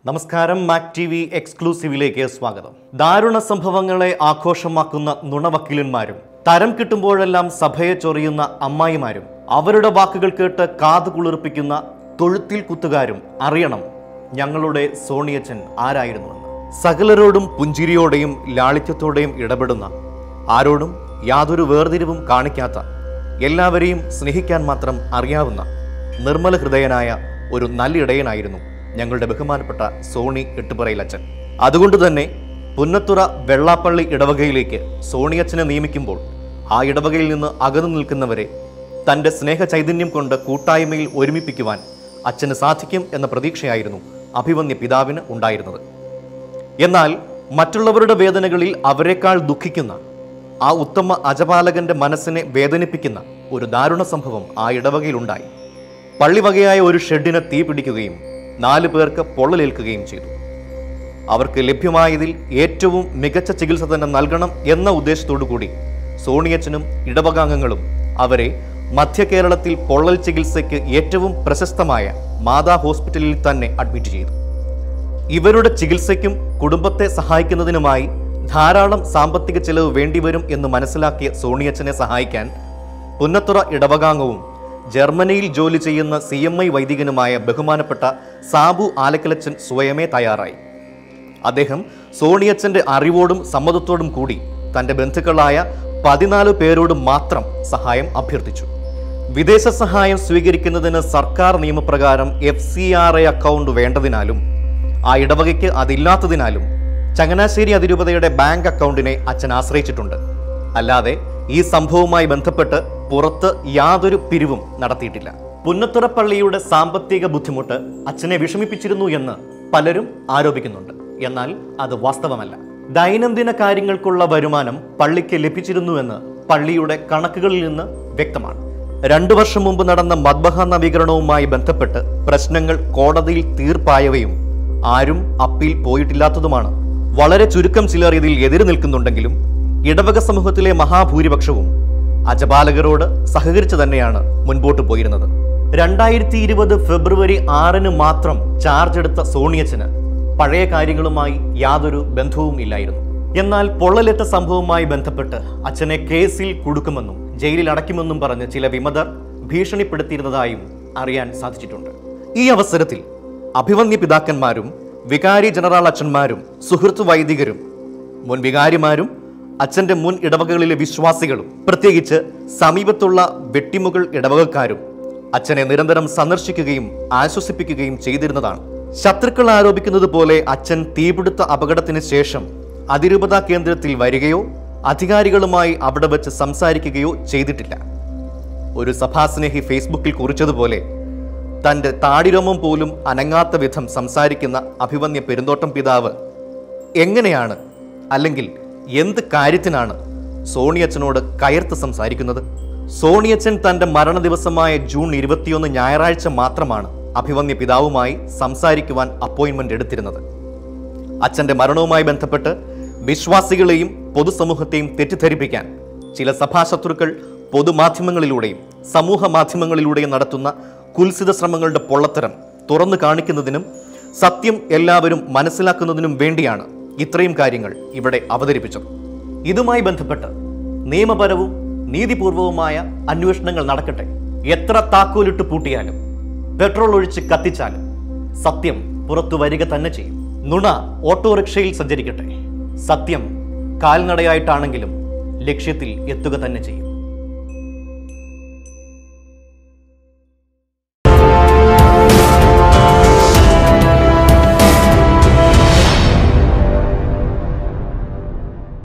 നമസ്കാരം Mac T V എക്സ്ക്ലൂസീവിലേക്ക് സ്വാഗതം ദാരുണ സംഭവങ്ങളെ ആഘോഷമാക്കുന്ന നുണവക്കീലന്മാരും തരം കിട്ടുമ്പോഴെല്ലാം സഭയെ ചൊറിയുന്ന അമ്മായിമാരും അവരുടെ വാക്കുകൾ കേട്ട് കാതു കുളിർപ്പിക്കുന്ന തൊഴുത്തിൽ കുത്തുകാരും അറിയണം ഞങ്ങളുടെ സോണിയച്ചൻ ആരായിരുന്നുവെന്ന് സകലരോടും പുഞ്ചിരിയോടെയും ലാളിത്യത്തോടെയും ഇടപെടുന്ന ആരോടും യാതൊരു വേർതിരിവും കാണിക്കാത്ത എല്ലാവരെയും സ്നേഹിക്കാൻ മാത്രം അറിയാവുന്ന നിർമ്മല ഹൃദയനായ ഒരു നല്ല ഇടയനായിരുന്നു ഞങ്ങളുടെ ബഹുമാനപ്പെട്ട സോണി എട്ടുപറയിലച്ചൻ അതുകൊണ്ട് തന്നെ പുന്നത്തുറ വെള്ളാപ്പള്ളി ഇടവകയിലേക്ക് സോണിയച്ചനെ നിയമിക്കുമ്പോൾ ആ ഇടവകയിൽ നിന്ന് അകന്നു നിൽക്കുന്നവരെ തൻ്റെ സ്നേഹ ചൈതന്യം കൊണ്ട് കൂട്ടായ്മയിൽ ഒരുമിപ്പിക്കുവാൻ അച്ഛന് സാധിക്കും എന്ന പ്രതീക്ഷയായിരുന്നു അഭിവന്യ പിതാവിന് ഉണ്ടായിരുന്നത് എന്നാൽ മറ്റുള്ളവരുടെ വേദനകളിൽ അവരെക്കാൾ ദുഃഖിക്കുന്ന ആ ഉത്തമ അജപാലകന്റെ മനസ്സിനെ വേദനിപ്പിക്കുന്ന ഒരു ദാരുണ സംഭവം ആ ഇടവകയിലുണ്ടായി പള്ളിവകയായ ഒരു ഷെഡിന് തീ പിടിക്കുകയും നാലു പേർക്ക് പൊള്ളലേൽക്കുകയും ചെയ്തു അവർക്ക് ലഭ്യമായതിൽ ഏറ്റവും മികച്ച ചികിത്സ തന്നെ നൽകണം എന്ന ഉദ്ദേശത്തോടു കൂടി സോണിയച്ചനും ഇടവകാംഗങ്ങളും അവരെ മധ്യ കേരളത്തിൽ പൊള്ളൽ ചികിത്സയ്ക്ക് ഏറ്റവും പ്രശസ്തമായ മാതാ ഹോസ്പിറ്റലിൽ തന്നെ അഡ്മിറ്റ് ചെയ്തു ഇവരുടെ ചികിത്സയ്ക്കും കുടുംബത്തെ സഹായിക്കുന്നതിനുമായി ധാരാളം സാമ്പത്തിക ചെലവ് വേണ്ടിവരും എന്ന് മനസ്സിലാക്കിയ സോണിയച്ചനെ സഹായിക്കാൻ പുന്നത്തുറ ഇടവകാംഗവും ജർമ്മനിയിൽ ജോലി ചെയ്യുന്ന സി എം ഐ വൈദികനുമായ ബഹുമാനപ്പെട്ട സാബു ആലക്കലച്ചൻ സ്വയമേ തയ്യാറായി അദ്ദേഹം സോണിയച്ചന്റെ അറിവോടും സമ്മതത്തോടും കൂടി തന്റെ ബന്ധുക്കളായ പതിനാല് പേരോട് മാത്രം സഹായം അഭ്യർത്ഥിച്ചു വിദേശ സഹായം സ്വീകരിക്കുന്നതിന് സർക്കാർ നിയമപ്രകാരം F C R A account വേണ്ടതിനാലും ആ ഇടവകയ്ക്ക് അതില്ലാത്തതിനാലും ചങ്ങനാശ്ശേരി അതിരൂപതയുടെ ബാങ്ക് അക്കൗണ്ടിനെ അച്ഛൻ ആശ്രയിച്ചിട്ടുണ്ട് അല്ലാതെ ഈ സംഭവവുമായി ബന്ധപ്പെട്ട് പുറത്ത് യാതൊരു പിരിവും നടത്തിയിട്ടില്ല പുന്നത്തുറ പള്ളിയുടെ സാമ്പത്തിക ബുദ്ധിമുട്ട് അച്ഛനെ വിഷമിപ്പിച്ചിരുന്നു എന്ന് പലരും ആരോപിക്കുന്നുണ്ട് എന്നാൽ അത് വാസ്തവമല്ല ദൈനംദിന കാര്യങ്ങൾക്കുള്ള വരുമാനം പള്ളിക്ക് ലഭിച്ചിരുന്നുവെന്ന് പള്ളിയുടെ കണക്കുകളിൽ നിന്ന് വ്യക്തമാണ് രണ്ടു വർഷം മുമ്പ് നടന്ന മദ്ബഹ നവീകരണവുമായി ബന്ധപ്പെട്ട് പ്രശ്നങ്ങൾ കോടതിയിൽ തീർപ്പായവയും ആരും അപ്പീൽ പോയിട്ടില്ലാത്തതുമാണ് വളരെ ചുരുക്കം ചിലർ ഇതിൽ എതിര് നിൽക്കുന്നുണ്ടെങ്കിലും ഇടവക സമൂഹത്തിലെ മഹാഭൂരിപക്ഷവും അജപാലകരോട് സഹകരിച്ചു തന്നെയാണ് മുൻപോട്ട് പോയിരുന്നത് രണ്ടായിരത്തി ഇരുപത് ഫെബ്രുവരി ആറിന് മാത്രം ചാർജ് എടുത്ത സോണിയച്ചന് പഴയ കാര്യങ്ങളുമായി യാതൊരു ബന്ധവും ഇല്ലായിരുന്നു എന്നാൽ പൊള്ളലേറ്റ സംഭവവുമായി ബന്ധപ്പെട്ട് അച്ഛനെ കേസിൽ കൊടുക്കുമെന്നും ജയിലിൽ അടയ്ക്കുമെന്നും പറഞ്ഞ് ചില വിമതർ ഭീഷണിപ്പെടുത്തിയിരുന്നതായും അറിയാൻ സാധിച്ചിട്ടുണ്ട് ഈ അവസരത്തിൽ അഭിവന്യ പിതാക്കന്മാരും വികാരി ജനറൽ അച്ഛന്മാരും സുഹൃത്ത് വൈദികരും മുൻ വികാരിമാരും അച്ഛന്റെ മുൻ ഇടവകകളിലെ വിശ്വാസികളും പ്രത്യേകിച്ച് സമീപത്തുള്ള വെട്ടിമുകൾ ഇടവകക്കാരും അച്ഛനെ നിരന്തരം സന്ദർശിക്കുകയും ആശ്വസിപ്പിക്കുകയും ചെയ്തിരുന്നതാണ് ശത്രുക്കൾ ആരോപിക്കുന്നത് പോലെ അച്ഛൻ തീപിടുത്ത അപകടത്തിന് ശേഷം അതിരൂപതാ കേന്ദ്രത്തിൽ വരികയോ അധികാരികളുമായി അവിടെ വെച്ച് സംസാരിക്കുകയോ ചെയ്തിട്ടില്ല ഒരു സഭാസ്നേഹി ഫേസ്ബുക്കിൽ കുറിച്ചതുപോലെ തൻ്റെ താടിരോമം പോലും അനങ്ങാത്ത വിധം സംസാരിക്കുന്ന അഭിവന്യ പെരുന്തോട്ടം പിതാവ് എങ്ങനെയാണ് അല്ലെങ്കിൽ എന്ത് കാര്യത്തിനാണ് സോണിയച്ചനോട് കയർത്ത് സംസാരിക്കുന്നത് സോണിയച്ചൻ തൻ്റെ മരണ ദിവസമായ ജൂൺ ഇരുപത്തിയൊന്ന് ഞായറാഴ്ച മാത്രമാണ് അഭിവന്യ പിതാവുമായി സംസാരിക്കുവാൻ അപ്പോയിൻമെന്റ് എടുത്തിരുന്നത് അച്ഛന്റെ മരണവുമായി ബന്ധപ്പെട്ട് വിശ്വാസികളെയും പൊതുസമൂഹത്തെയും തെറ്റിദ്ധരിപ്പിക്കാൻ ചില സഭാശത്രുക്കൾ പൊതുമാധ്യമങ്ങളിലൂടെയും സമൂഹ മാധ്യമങ്ങളിലൂടെയും നടത്തുന്ന കുൽസിത ശ്രമങ്ങളുടെ പൊള്ളത്തരം തുറന്നു കാണിക്കുന്നതിനും സത്യം എല്ലാവരും മനസ്സിലാക്കുന്നതിനും വേണ്ടിയാണ് ഇത്രയും കാര്യങ്ങൾ ഇവിടെ അവതരിപ്പിച്ചത് ഇതുമായി ബന്ധപ്പെട്ട് നിയമപരവും നീതിപൂർവവുമായ അന്വേഷണങ്ങൾ നടക്കട്ടെ എത്ര താക്കോലിട്ട് പൂട്ടിയാലും പെട്രോൾ ഒഴിച്ച് കത്തിച്ചാലും സത്യം പുറത്തു വരിക തന്നെ ചെയ്യും നുണ ഓട്ടോറിക്ഷയിൽ സഞ്ചരിക്കട്ടെ സത്യം കാൽനടയായിട്ടാണെങ്കിലും ലക്ഷ്യത്തിൽ എത്തുക തന്നെ ചെയ്യും